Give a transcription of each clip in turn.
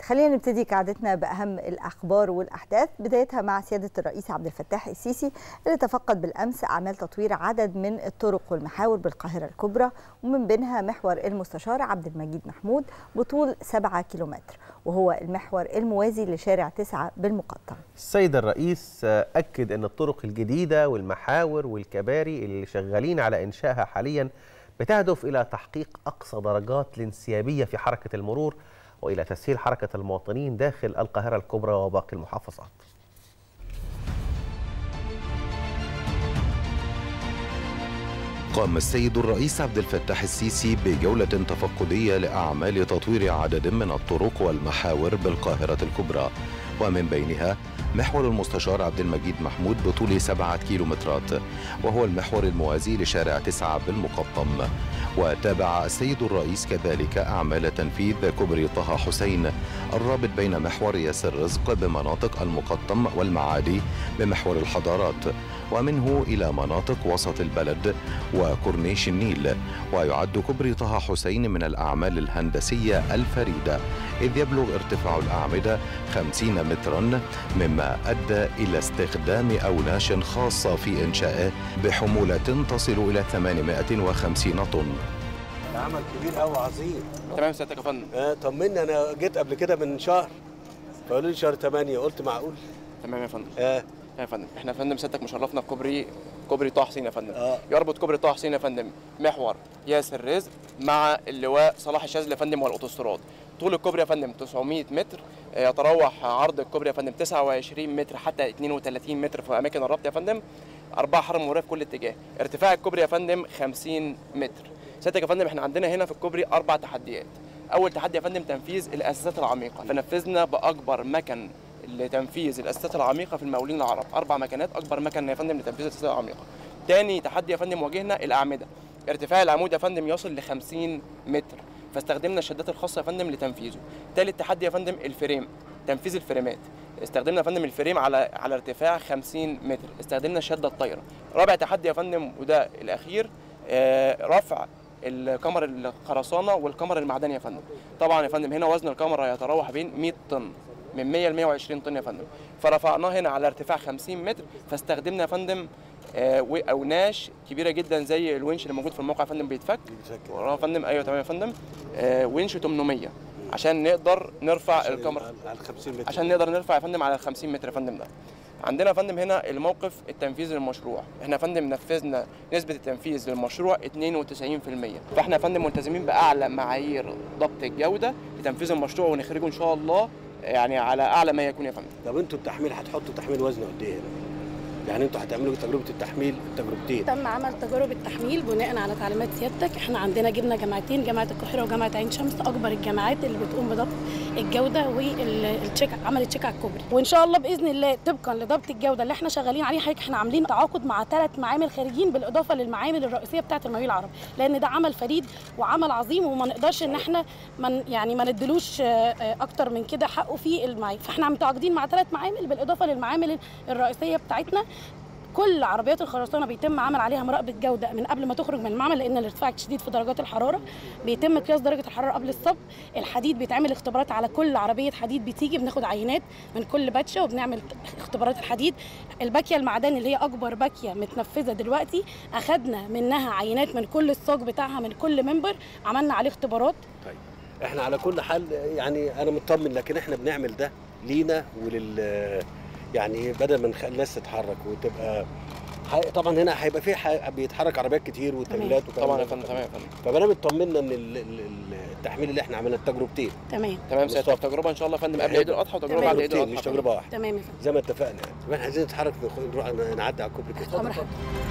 خلينا نبتدي كعادتنا باهم الاخبار والاحداث بدايتها مع سياده الرئيس عبد الفتاح السيسي اللي تفقد بالامس اعمال تطوير عدد من الطرق والمحاور بالقاهره الكبرى ومن بينها محور المستشار عبد المجيد محمود بطول 7 كيلومتر وهو المحور الموازي لشارع 9 بالمقطم. السيد الرئيس اكد ان الطرق الجديده والمحاور والكباري اللي شغالين على انشائها حاليا بتهدف الى تحقيق اقصى درجات الانسيابيه في حركه المرور والى تسهيل حركه المواطنين داخل القاهره الكبرى وباقي المحافظات. قام السيد الرئيس عبد الفتاح السيسي بجولة تفقدية لأعمال تطوير عدد من الطرق والمحاور بالقاهرة الكبرى ومن بينها محور المستشار عبد المجيد محمود بطول سبعة كيلومترات وهو المحور الموازي لشارع تسعة بالمقطم وتابع السيد الرئيس كذلك أعمال تنفيذ كوبري طه حسين الرابط بين محور ياسر رزق بمناطق المقطم والمعادي بمحور الحضارات ومنه إلى مناطق وسط البلد وكورنيش النيل ويعد كوبري طه حسين من الأعمال الهندسية الفريدة إذ يبلغ ارتفاع الأعمدة 50 مترا مما أدى إلى استخدام أوناش خاصة في إنشائه بحمولة تصل إلى 850 طن عمل كبير قوي عظيم تمام سيادتك يا فندم آه طمني انا جيت قبل كده من شهر فقالوا لي شهر 8 قلت معقول تمام يا فندم اه يا فندم احنا يا فندم سيادتك مشرفنا بكوبري كوبري طه حسين يا فندم آه. يربط كوبري طه حسين يا فندم محور ياسر رزق مع اللواء صلاح الشاذلي يا فندم والاوتوستراد طول الكوبري يا فندم 900 متر آه، يتراوح عرض الكوبري يا فندم 29 متر حتى 32 متر في اماكن الربط يا فندم اربع حرم مروريه في كل اتجاه ارتفاع الكوبري يا فندم 50 متر سيادتك يا فندم احنا عندنا هنا في الكوبري اربع تحديات اول تحدي يا فندم تنفيذ الاساسات العميقه فنفذنا باكبر مكن لتنفيذ الاساسات العميقه في المقاولين العرب اربع مكانات اكبر مكن يا فندم لتنفيذ الاساسات العميقه تاني تحدي يا فندم واجهنا الاعمده ارتفاع العمود يا فندم يصل ل 50 متر فاستخدمنا الشدات الخاصه يا فندم لتنفيذه تالت تحدي يا فندم الفريم تنفيذ الفريمات استخدمنا يا فندم الفريم على على ارتفاع 50 متر استخدمنا الشده الطايره رابع تحدي يا فندم وده الاخير آه، رفع الكمر الخرسانه والكمر المعدني يا فندم طبعا يا فندم هنا وزن الكاميرا يتراوح بين 100 طن من 100 ل 120 طن يا فندم فرفعناه هنا على ارتفاع 50 متر فاستخدمنا يا فندم آه، واوناش كبيره جدا زي الونش اللي موجود في الموقع يا فندم بيتفك وراه يا فندم ايوه تمام يا فندم آه، ونش 800 عشان نقدر نرفع الكاميرا على 50 متر عشان نقدر نرفع يا فندم على ال 50 متر يا فندم ده عندنا يا فندم هنا الموقف التنفيذي للمشروع احنا يا فندم نفذنا نسبه التنفيذ للمشروع 92% فاحنا يا فندم ملتزمين باعلى معايير ضبط الجوده لتنفيذ المشروع ونخرجه ان شاء الله يعني على اعلى ما يكون يا فندم طب انتوا التحميل هتحطوا تحميل وزنه قد ايه هنا؟ يعني انتوا هتعملوا تجربه التحميل التجربتين تم عمل تجارب التحميل بناء على تعليمات سيادتك احنا عندنا جبنا جامعتين جامعه القاهره وجامعه عين شمس اكبر الجامعات اللي بتقوم بضبط الجوده والتشيك عمل التشيك على الكوبري وان شاء الله باذن الله طبقا لضبط الجوده اللي احنا شغالين عليه حضرتك احنا عاملين تعاقد مع ثلاث معامل خارجين بالاضافه للمعامل الرئيسيه بتاعه المقاولين العرب لان ده عمل فريد وعمل عظيم وما نقدرش ان احنا من يعني ما ندلوش آه، آه، اكتر من كده حقه في المعايير فاحنا متعاقدين مع ثلاث معامل بالاضافه للمعامل الرئيسيه بتاعتنا كل عربيات الخرسانه بيتم عمل عليها مراقبه جوده من قبل ما تخرج من المعمل لان الارتفاع شديد في درجات الحراره بيتم قياس درجه الحراره قبل الصب الحديد بيتعمل اختبارات على كل عربيه حديد بتيجي بناخد عينات من كل باتشه وبنعمل اختبارات الحديد الباكيه المعدني اللي هي اكبر باكيه متنفذه دلوقتي اخدنا منها عينات من كل الصاج بتاعها من كل منبر عملنا عليه اختبارات طيب احنا على كل حال يعني انا مطمن لكن احنا بنعمل ده لينا ولل يعني بدل ما نخلي الناس تتحرك وتبقى ح- طبعا هنا هيبقى في ح- بيتحرك عربيات كتير وتمويلات وكلام طبعا يا ده. فندم تمام يا فندم فبنام اطمنا ان ال- ال- ال- التحميل اللي احنا عملنا التجربتين تمام تمام سيادتك مصطفى. تجربه ان شاء الله يا فندم قبل حلو. عيد الاضحى وتجربه بعد عيد تجربتين الاضحى مش يا فندم. تجربه واحده تمام يا فندم زي ما اتفقنا يعني طب احنا عايزين نتحرك نخ- نروح نعدي على الكوبري كده أمر حضرتك.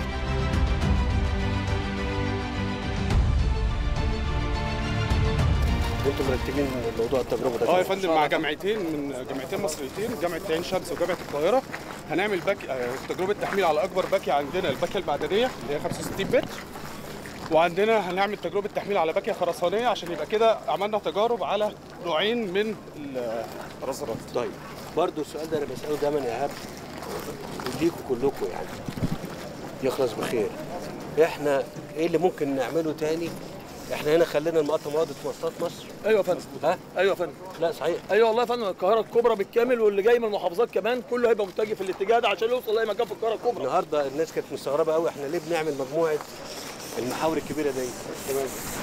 انتوا مرتبين موضوع التجربه ده اه يا كده. فندم مع جامعتين من جامعتين مصريتين جامعه عين شمس وجامعه القاهره هنعمل باك آه، تجربه تحميل على اكبر باكيه عندنا الباكيه المعدنيه اللي هي 65 متر وعندنا هنعمل تجربه تحميل على باكيه خرسانيه عشان يبقى كده عملنا تجارب على نوعين من الرزرات طيب برضه السؤال ده انا بساله دايما يا ايهاب ليكوا كلكم يعني يخلص بخير احنا ايه اللي ممكن نعمله تاني احنا هنا خلينا المقطم واخد مواصلات مصر ايوه يا فندم ها ايوه يا فندم لا صحيح ايوه والله يا فندم القاهره الكبرى بالكامل واللي جاي من المحافظات كمان كله هيبقى متجه في الاتجاه ده عشان يوصل لاي مكان في القاهره الكبرى النهارده الناس كانت مستغربه قوي احنا ليه بنعمل مجموعه المحاور الكبيره دي تمام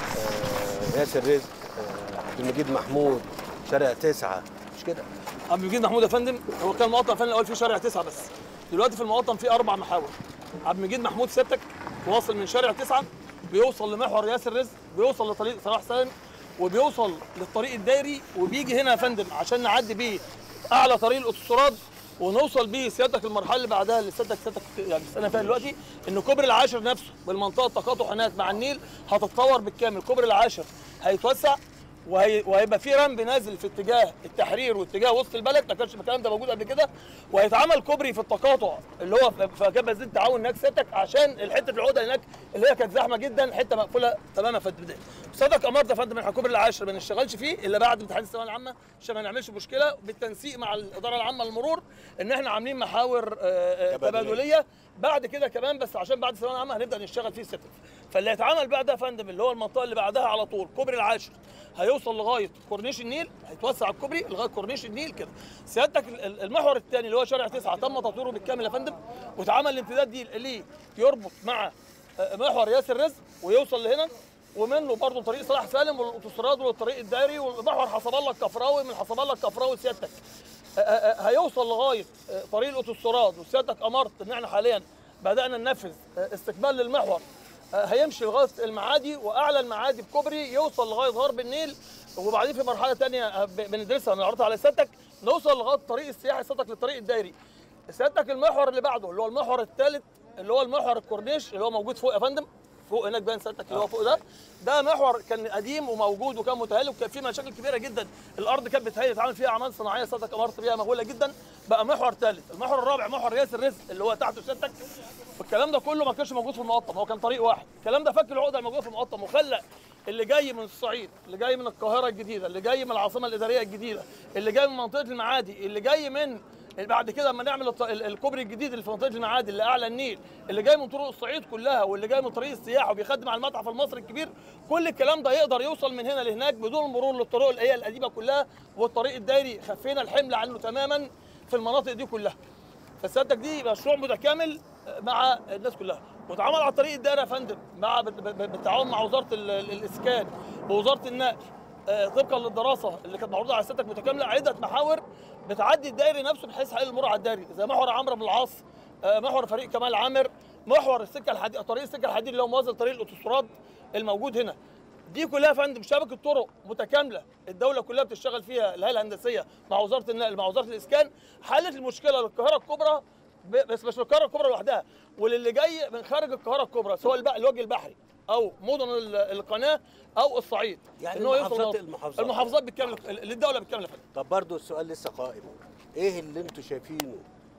آه ياسر رزق آه عبد المجيد محمود شارع تسعة مش كده عبد المجيد محمود يا فندم هو كان المقطم فندم الاول فيه شارع تسعه بس دلوقتي في المقطم فيه اربع محاور عبد المجيد محمود سيادتك واصل من شارع تسعه بيوصل لمحور ياسر رزق بيوصل لطريق صلاح سالم وبيوصل للطريق الدائري وبيجي هنا يا فندم عشان نعدي بيه اعلى طريق الاوتوستراد ونوصل بيه سيادتك المرحله اللي بعدها اللي سيادتك سيادتك يعني السنه فيها دلوقتي ان كوبري العاشر نفسه بالمنطقه التقاطع هناك مع النيل هتتطور بالكامل كوبري العاشر هيتوسع وهي... وهيبقى في رمب نازل في اتجاه التحرير واتجاه وسط البلد ما كانش الكلام ده موجود قبل كده وهيتعمل كوبري في التقاطع اللي هو في في جبل زيت التعاون هناك سيادتك عشان الحته العقده هناك اللي هي كانت زحمه جدا حته مقفوله تماما في البدايه. صدق امرت يا فندم احنا كوبري العاشر ما نشتغلش فيه الا بعد امتحان الثانويه العامه عشان ما نعملش مشكله بالتنسيق مع الاداره العامه للمرور ان احنا عاملين محاور آه، آه، تبادلية. تبادليه بعد كده كمان بس عشان بعد الثانويه العامه هنبدا نشتغل فيه سيادتك. فاللي هيتعمل بعدها يا فندم اللي هو المنطقه اللي بعدها على طول كوبري العاشر هيوصل لغايه كورنيش النيل هيتوسع الكوبري لغايه كورنيش النيل كده سيادتك ال- ال- المحور الثاني اللي هو شارع تسعة تم تطويره بالكامل يا فندم واتعمل الامتداد دي اللي يربط مع آه، محور ياسر رزق ويوصل لهنا ومنه برضه طريق صلاح سالم والاوتوستراد والطريق الدائري ومحور حسب الله الكفراوي من حسب الله الكفراوي سيادتك آه، آه، هيوصل لغايه آه، طريق الاوتوستراد وسيادتك امرت ان احنا حاليا بدانا ننفذ آه، استكمال للمحور آه، هيمشي لغايه المعادي واعلى المعادي بكوبري يوصل لغايه غرب النيل وبعدين في مرحله ثانيه بندرسها نعرضها على سيادتك نوصل لغايه الطريق السياحي سيادتك للطريق الدائري سيادتك المحور اللي بعده اللي هو المحور الثالث اللي هو المحور الكورنيش اللي هو موجود فوق يا فندم فوق هناك باين سيادتك اللي هو فوق ده ده محور كان قديم وموجود وكان متهالك وكان فيه مشاكل كبيره جدا الارض كانت بتهيئ يتعمل فيها اعمال صناعيه سيادتك امرت بيها مهوله جدا بقى محور ثالث المحور الرابع محور ياسر رزق اللي هو تحته سيادتك والكلام ده كله ما كانش موجود في المقطم هو كان طريق واحد الكلام ده فك العقده الموجوده في المقطم وخلى اللي جاي من الصعيد اللي جاي من القاهره الجديده اللي جاي من العاصمه الاداريه الجديده اللي جاي من منطقه المعادي اللي جاي من بعد كده لما نعمل الط- ال- الكوبري الجديد اللي في منطقه المعادي اللي اعلى النيل اللي جاي من طرق الصعيد كلها واللي جاي من طريق السياحه وبيخدم على المتحف المصري الكبير كل الكلام ده يقدر يوصل من هنا لهناك بدون المرور للطرق اللي هي القديمه كلها والطريق الدائري خفينا الحمل عنه تماما في المناطق دي كلها فسيادتك دي مشروع متكامل مع الناس كلها واتعمل على طريق الدائره يا فندم مع بال- بال- بالتعاون مع وزاره ال- ال- الاسكان ووزاره النقل آه، طبقا للدراسه اللي كانت معروضه على سيادتك متكامله عده محاور بتعدي الدائري نفسه بحيث حل المرور على الدائري زي محور عمرو بن العاص آه، محور فريق كمال عامر محور السكه الحديد طريق السكه الحديد اللي هو موازي طريق الاوتوستراد الموجود هنا دي كلها يا فندم شبكه طرق متكامله الدوله كلها بتشتغل فيها الهيئه الهندسيه مع وزاره النقل مع وزاره الاسكان حلت المشكله للقاهره الكبرى ب- بس مش للقاهره الكبرى لوحدها وللي جاي من خارج القاهره الكبرى سواء الب- الوجه البحري او مدن ال- القناه او الصعيد يعني إن هو يوصل المحافظات- لمصر. المحافظات. المحافظات بالكامل للدوله بالكامل يا فندم طب برضو السؤال لسه قائم ايه اللي انتوا شايفينه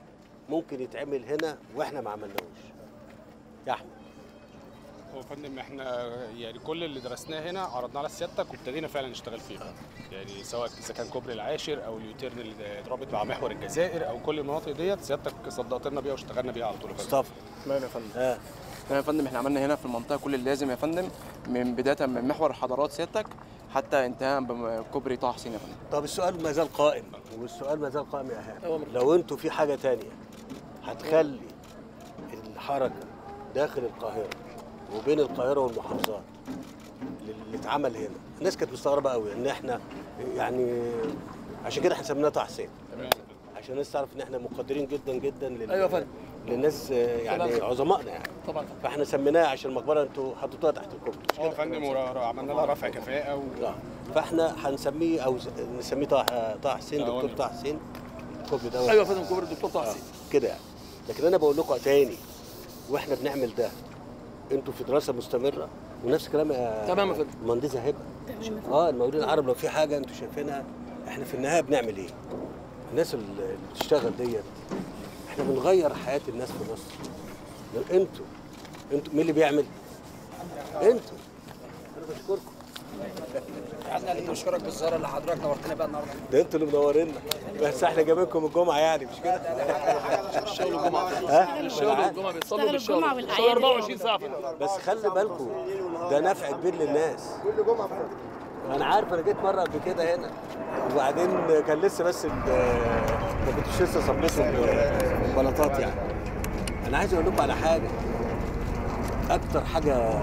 ممكن يتعمل هنا واحنا ما عملناهوش يا احمد هو يا فندم احنا يعني كل اللي درسناه هنا عرضناه على سيادتك وابتدينا فعلا نشتغل فيه يعني سواء اذا كان كوبري العاشر او اليوتيرن اللي اترابط مع محور الجزائر او كل المناطق ديت سيادتك صدقت لنا بيها واشتغلنا بيها على طول يا فندم. مصطفى تمام يا فندم ها تمام يا فندم احنا عملنا هنا في المنطقه كل اللازم يا فندم من بدايه من محور الحضارات سيادتك حتى انتهاء بكوبري طه حسين يا فندم طب السؤال ما زال قائم والسؤال ما زال قائم يا ايهاب أوامر. لو انتوا في حاجه تانية هتخلي الحركه داخل القاهره وبين القاهره والمحافظات اللي اتعمل هنا الناس كانت مستغربه قوي ان احنا يعني عشان كده احنا سميناه طه حسين تمام عشان الناس تعرف ان احنا مقدرين جدا جدا لل... أيوة يا فندم. للناس آه، يعني تمام. عظمائنا يعني طبعا فاحنا سميناها عشان المقبره انتوا حطيتوها تحت الكوبري مش اه يا كده؟ فندم ورا- عملنا لها رفع كفاءه و... لا فاحنا هنسميه او ز- نسميه طه طه حسين آه، دكتور وأنا- طه حسين الكوبري ده ايوه يا فندم كوبري الدكتور طه آه، حسين كده يعني لكن انا بقول لكم تاني واحنا بنعمل ده انتوا في دراسه مستمره ونفس الكلام يا تمام يا فندم. المهندسه هبه اه المقاولين العرب لو في حاجه انتوا شايفينها احنا في النهايه بنعمل ايه؟ الناس اللي اللي بتشتغل ديت احنا بنغير حياه الناس في مصر لو انتوا انتوا مين اللي بيعمل؟ انتوا انا بشكركم احنا اللي نشكرك بالزياره اللي حضرتك نورتنا بقى النهارده ده انتوا اللي منورينا بس احنا جايبينكم الجمعه يعني مش كده؟ الشغل الجمعه ها؟ الشغل الجمعه بيصلوا اشتغلوا بالشغل الجمعة الشغل والأعياد. 24 ساعه فندم. بس خلي بالكم ده نفع كبير للناس انا عارف انا جيت مره قبل كده هنا وبعدين كان لسه بس ال- ما كنتش لسه صبيت ال- البلاطات يعني انا عايز اقول لكم على حاجه اكتر حاجه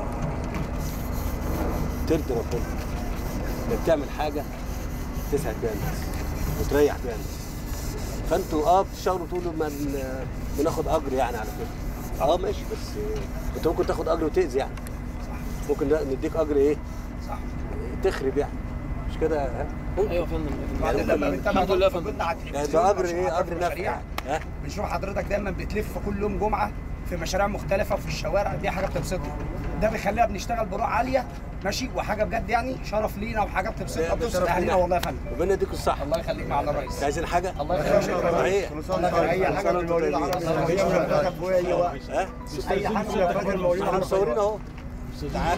ترضي ربنا انك تعمل حاجه تسعد بيها الناس وتريح بيها الناس فانتوا اه بتشتغلوا تقولوا ما ن- بناخد اجر يعني على كده اه ماشي بس آه، انت ممكن تاخد اجر وتاذي يعني ممكن ده- نديك اجر ايه؟ صح تخرب يعني مش كده ها؟ ايوه يا فندم بعدين لما بنتابع الحمد لله يا برضه فندم كنا على يعني التلفزيون ده اجر بنشوف ايه؟ حضرتك اجر نفع مشاريع. يعني ها؟ بنشوف حضرتك دايما بتلف كل يوم جمعه في مشاريع مختلفه في الشوارع دي حاجه بتبسطنا ده بيخليها بنشتغل بروح عاليه ماشي وحاجه بجد يعني شرف لينا وحاجه بتبسطنا ده وبتبسط شرف اهالينا لينا. والله يا فندم ربنا يديكم الصحه الله يخليك معنا الرئيس عايزين حاجه؟ الله يخليك صحيح الله يخليك اي حاجه بالمولود ها؟ اي حاجه احنا مصورين اهو تعال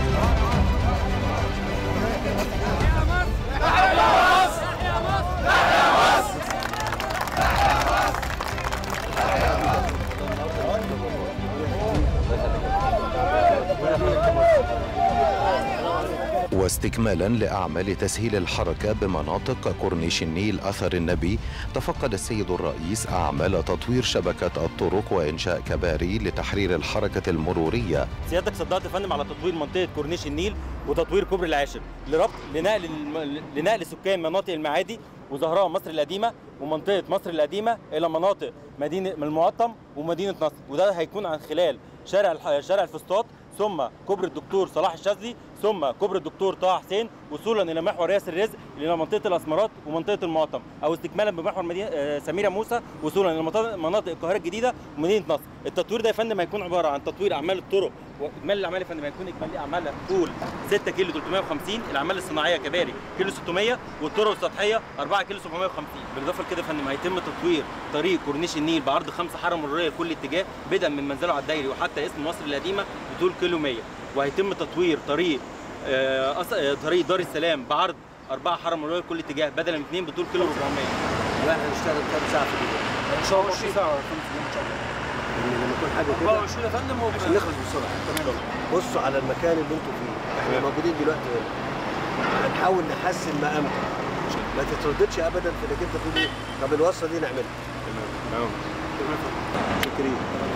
واستكمالا لأعمال تسهيل الحركة بمناطق كورنيش النيل أثر النبي تفقد السيد الرئيس أعمال تطوير شبكة الطرق وإنشاء كباري لتحرير الحركة المرورية سيادتك صدقت يا فندم على تطوير منطقه كورنيش النيل وتطوير كوبري العاشر لربط لنقل الم... لنقل سكان مناطق المعادي وزهراء مصر القديمه ومنطقه مصر القديمه الى مناطق مدينه من المقطم ومدينه نصر وده هيكون عن خلال شارع الح... شارع الفسطاط ثم كوبري الدكتور صلاح الشاذلي ثم كوبري الدكتور طه حسين وصولا الى محور ياسر رزق الى منطقه الاسمرات ومنطقه المقطم او استكمالا بمحور مدينه آه، سميره موسى وصولا الى مناطق- مناطق القاهره الجديده ومدينه نصر التطوير ده يا فندم هيكون عباره عن تطوير اعمال الطرق واجمالي الاعمال يا فندم هيكون اجمالي اعمالها طول 6 كيلو 350 الاعمال الصناعيه كباري كيلو 600 والطرق السطحيه 4 كيلو 750 بالاضافه لكده يا فندم هيتم تطوير طريق كورنيش النيل بعرض خمسه حاره مروريه لكل اتجاه بدءا من منزله على الدايري وحتى اسم مصر القديمه بطول كيلو 100 وهيتم تطوير طريق آه، أص- آه، طريق دار السلام بعرض أربعة حارة مرورية لكل اتجاه بدلا من اثنين بطول كيلو 400 واحنا هنشتغل كام ساعه في اليوم؟ ان شاء الله 20 ساعه يا فندم ان شاء الله يعني لما يكون حاجه كده 24 يا فندم وب- عشان نخلص بسرعه بصوا على المكان اللي انتوا فيه احنا موجودين دلوقتي هنا هنحاول نحسن ما امكن ما تترددش ابدا في انك انت تقول ايه طب الوصله دي نعملها تمام شكرين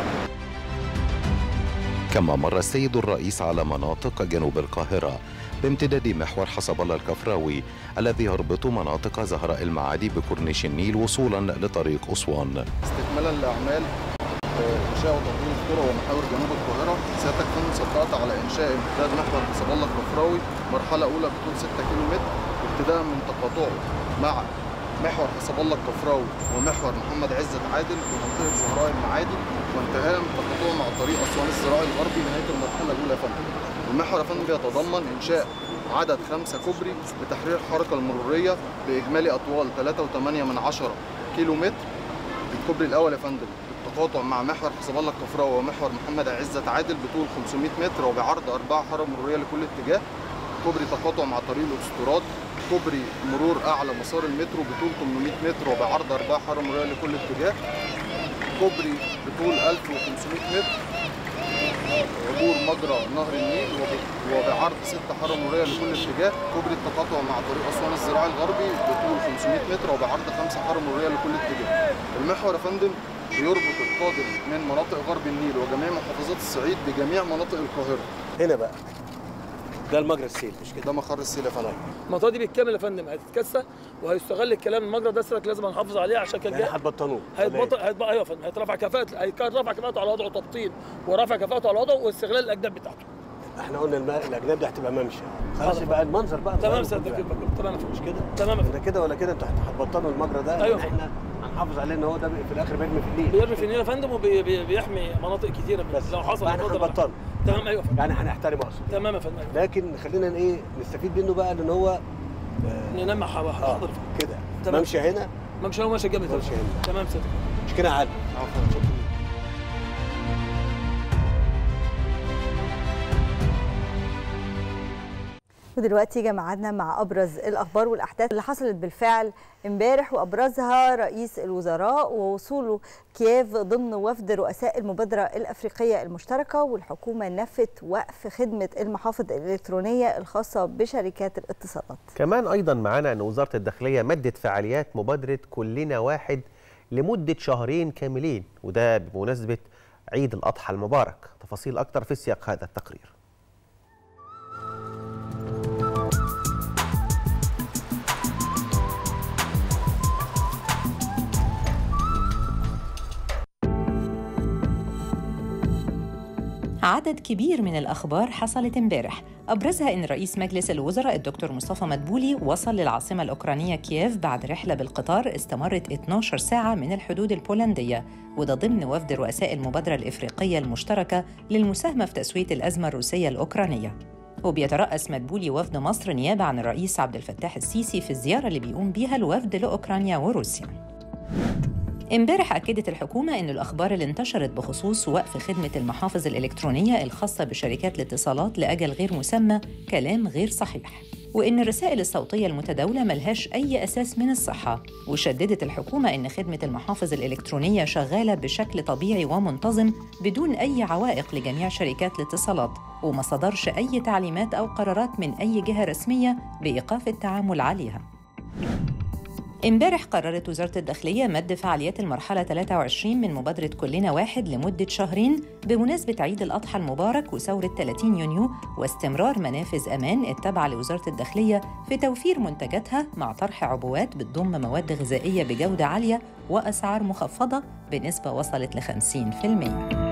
كما مر السيد الرئيس على مناطق جنوب القاهرة بامتداد محور حسب الله الكفراوي الذي يربط مناطق زهراء المعادي بكورنيش النيل وصولا لطريق أسوان استكمالا لاعمال آه، انشاء وتطوير الطرق ومحاور جنوب القاهره سيادتك فندم صدقت على انشاء امتداد محور حسب الله الكفراوي مرحله اولى بطول 6 كيلو متر ابتداء من تقاطعه مع محور حسب الله الكفراوي ومحور محمد عزت عادل ومنطقه زهراء المعادي وانتهاء من تقاطعه مع طريق اسوان الزراعي الغربي نهايه المرحله الاولى يا فندم. المحور يا فندم بيتضمن انشاء عدد خمسة كوبري لتحرير الحركة المرورية بإجمالي أطوال 3.8 من عشرة كيلو متر الكوبري الأول يا فندم بالتقاطع مع محور حسب الله الكفراوي ومحور محمد عزت عادل بطول 500 متر وبعرض أربعة حارة مرورية لكل اتجاه كوبري تقاطع مع طريق الأسطورات كوبري مرور أعلى مسار المترو بطول 800 متر وبعرض أربعة حارة مرورية لكل اتجاه كوبري بطول 1500 متر عبور مجرى نهر النيل وب- وبعرض ست حارة مرورية لكل اتجاه كوبري التقاطع مع طريق أسوان الزراعي الغربي بطول 500 متر وبعرض خمس حارة مرورية لكل اتجاه المحور يا فندم بيربط القادم من مناطق غرب النيل وجميع محافظات الصعيد بجميع مناطق القاهرة هنا بقى ده المجرى السيل مش كده ده مخر السيل يا فندم المنطقه دي بالكامل يا فندم هتتكسى وهيستغل الكلام المجرى ده سيادتك لازم نحافظ عليه عشان كان يعني جاي هتبطلوه هيتبطل هيتبقى ايوه يا فندم هيترفع كفاءته هيرفع كفاءته على وضعه تبطيل ورفع كفاءته على وضعه واستغلال الاجناب بتاعته احنا قلنا الم- الاجناب دي هتبقى ممشى خلاص يبقى المنظر بقى تمام غير سيادتك كله يعني. تمام مش كده تمام يا ده كده ولا كده انتوا هت- هتبطلوا المجرى ده أيوة. ان احنا هنحافظ عليه ان هو ده في الاخر بيرمي في النيل بيرمي في النيل يا فندم وبيحمي مناطق كتيره بس لو حصل فاحنا لا قدر الله. هنبطله تمام ايوه يا فندم يعني هنحترمه اقصد تمام يا فندم لكن خلينا ايه نستفيد منه بقى ان هو ننمى حاضر حاضر كده تمام. ممشى هنا ممشى هو ماشي جنب ممشى هنا تمام سيادتك مش كده يا علي ودلوقتي جمعنا مع ابرز الاخبار والاحداث اللي حصلت بالفعل امبارح وابرزها رئيس الوزراء ووصوله كييف ضمن وفد رؤساء المبادره الافريقيه المشتركه والحكومه نفت وقف خدمه المحافظ الالكترونيه الخاصه بشركات الاتصالات. كمان ايضا معانا ان وزاره الداخليه مدت فعاليات مبادره كلنا واحد لمده شهرين كاملين وده بمناسبه عيد الاضحى المبارك تفاصيل اكتر في سياق هذا التقرير عدد كبير من الأخبار حصلت امبارح أبرزها أن رئيس مجلس الوزراء الدكتور مصطفى مدبولي وصل للعاصمة الأوكرانية كييف بعد رحلة بالقطار استمرت 12 ساعة من الحدود البولندية وده ضمن وفد رؤساء المبادرة الإفريقية المشتركة للمساهمة في تسوية الأزمة الروسية الأوكرانية وبيترأس مدبولي وفد مصر نيابة عن الرئيس عبد الفتاح السيسي في الزيارة اللي بيقوم بيها الوفد لأوكرانيا وروسيا امبارح أكدت الحكومة أن الأخبار اللي انتشرت بخصوص وقف خدمة المحافظ الإلكترونية الخاصة بشركات الاتصالات لأجل غير مسمى كلام غير صحيح وإن الرسائل الصوتية المتداولة ملهاش أي أساس من الصحة وشددت الحكومة أن خدمة المحافظ الإلكترونية شغالة بشكل طبيعي ومنتظم بدون أي عوائق لجميع شركات الاتصالات وما صدرش أي تعليمات أو قرارات من أي جهة رسمية بإيقاف التعامل عليها امبارح قررت وزارة الداخلية مد فعاليات المرحلة 23 من مبادرة كلنا واحد لمدة شهرين بمناسبة عيد الأضحى المبارك وثورة 30 يونيو واستمرار منافذ أمان التابعة لوزارة الداخلية في توفير منتجاتها مع طرح عبوات بتضم مواد غذائية بجودة عالية وأسعار مخفضة بنسبة وصلت ل 50%.